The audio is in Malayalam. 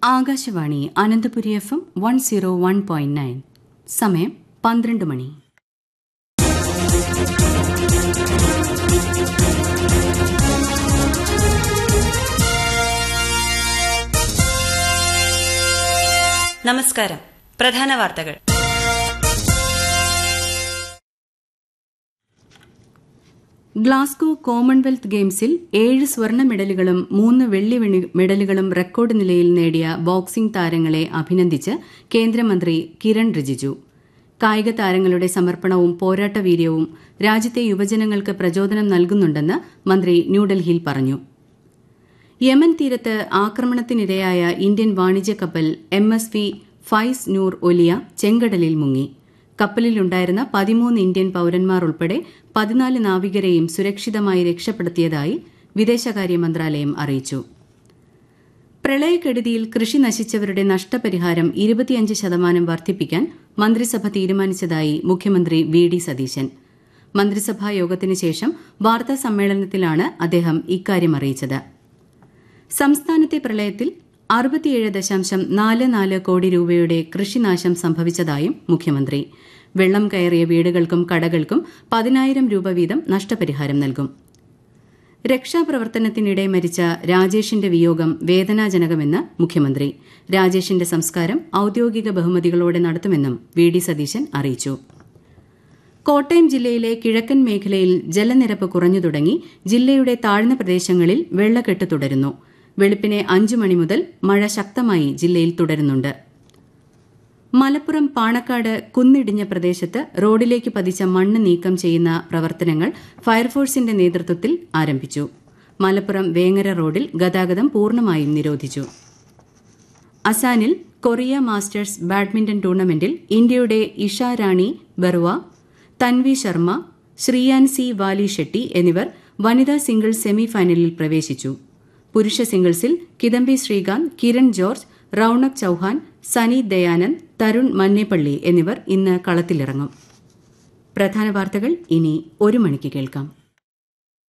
Akashvani Ananthapuri F M one zero one point nine സമയം പന്ത്രണ്ട് മണി നമസ്കാരം പ്രധാന വാർത്തകൾ ഗ്ലാസ്ഗോ കോമൺവെൽത്ത് ഗെയിംസിൽ ഏഴ് സ്വർണ്ണ മെഡലുകളും മൂന്ന് വെള്ളി വെണി- മെഡലുകളും റെക്കോർഡ് നിലയിൽ നേടിയ ബോക്സിംഗ് താരങ്ങളെ അഭിനന്ദിച്ച് കേന്ദ്രമന്ത്രി കിരൺ റിജിജു കായിക താരങ്ങളുടെ സമർപ്പണവും പോരാട്ടവീര്യവും രാജ്യത്തെ യുവജനങ്ങൾക്ക് പ്രചോദനം നൽകുന്നുണ്ടെന്ന് മന്ത്രി ന്യൂഡൽഹിയിൽ പറഞ്ഞു യമൻ തീരത്ത് ആക്രമണത്തിനിരയായ ഇന്ത്യൻ വാണിജ്യ കപ്പൽ M S V Faiz Noor Olia ചെങ്കടലിൽ മുങ്ങി കപ്പലിലുണ്ടായിരുന്ന പതിമൂന്ന് ഇന്ത്യൻ പൌരന്മാർ ഉൾപ്പെടെ പതിനാല് നാവികരെയും സുരക്ഷിതമായി രക്ഷപ്പെടുത്തിയതായി വിദേശകാര്യ മന്ത്രാലയം അറിയിച്ചു പ്രളയക്കെടുതിയിൽ കൃഷി നശിച്ചവരുടെ നഷ്ടപരിഹാരം ഇരുപത്തിയഞ്ച് ശതമാനം വർദ്ധിപ്പിക്കാൻ മന്ത്രിസഭ തീരുമാനിച്ചതായി മുഖ്യമന്ത്രി വി ഡി സതീശൻ മന്ത്രിസഭാ യോഗത്തിന് ശേഷം വാർത്താ സമ്മേളനത്തിലാണ് അദ്ദേഹം ഇക്കാര്യം അറിയിച്ചത് സംസ്ഥാനത്തെ പ്രളയത്തിൽ അറുപത്തിയേഴ് ദശാംശം നാല് നാല് കോടി രൂപയുടെ കൃഷിനാശം സംഭവിച്ചതായും മുഖ്യമന്ത്രി വെള്ളം കയറിയ വീടുകൾക്കും കടകൾക്കും പതിനായിരം രൂപ വീതം നഷ്ടപരിഹാരം നൽകും രക്ഷാപ്രവർത്തനത്തിനിടെ മരിച്ച രാജേഷിന്റെ വിയോഗം വേദനാജനകമെന്ന് മുഖ്യമന്ത്രി രാജേഷിന്റെ സംസ്കാരം ഔദ്യോഗിക ബഹുമതികളോടെ നടത്തുമെന്നും വി ഡി സതീശൻ അറിയിച്ചു കോട്ടയം ജില്ലയിലെ കിഴക്കൻ മേഖലയിൽ ജലനിരപ്പ് കുറഞ്ഞു തുടങ്ങി ജില്ലയുടെ താഴ്ന്ന പ്രദേശങ്ങളിൽ വെള്ളക്കെട്ട് തുടരുന്നു വെളുപ്പിനെ അഞ്ചു മണി മുതൽ മഴ ശക്തമായി ജില്ലയിൽ തുടരുന്നുണ്ട് മലപ്പുറം പാണക്കാട് കുന്നിടിഞ്ഞ പ്രദേശത്ത് റോഡിലേക്ക് പതിച്ച മണ്ണ് നീക്കം ചെയ്യുന്ന പ്രവർത്തനങ്ങൾ ഫയർഫോഴ്സിന്റെ നേതൃത്വത്തിൽ ആരംഭിച്ചു മലപ്പുറം വേങ്ങര റോഡിൽ ഗതാഗതം പൂർണ്ണമായും നിരോധിച്ചു അസാനിൽ കൊറിയ മാസ്റ്റേഴ്സ് ബാഡ്മിന്റൺ ടൂർണമെന്റിൽ ഇന്ത്യയുടെ ഇഷ റാണി ബറുവ തൻവി ശർമ്മ ശ്രീയാൻസി വാലി ഷെട്ടി എന്നിവർ വനിതാ സിംഗിൾസ് സെമിഫൈനലിൽ പ്രവേശിച്ചു പുരുഷ സിംഗിൾസിൽ കിദംബി ശ്രീകാന്ത് കിരൺ ജോർജ് റൌണക് ചൌഹാൻ സനി ദയാനന്ദ് തരുൺ മന്നേപ്പള്ളി എന്നിവർ ഇന്ന് കളത്തിലിറങ്ങും പ്രധാന വാർത്തകൾ ഇനി ഒരു മണിക്ക് കേൾക്കാം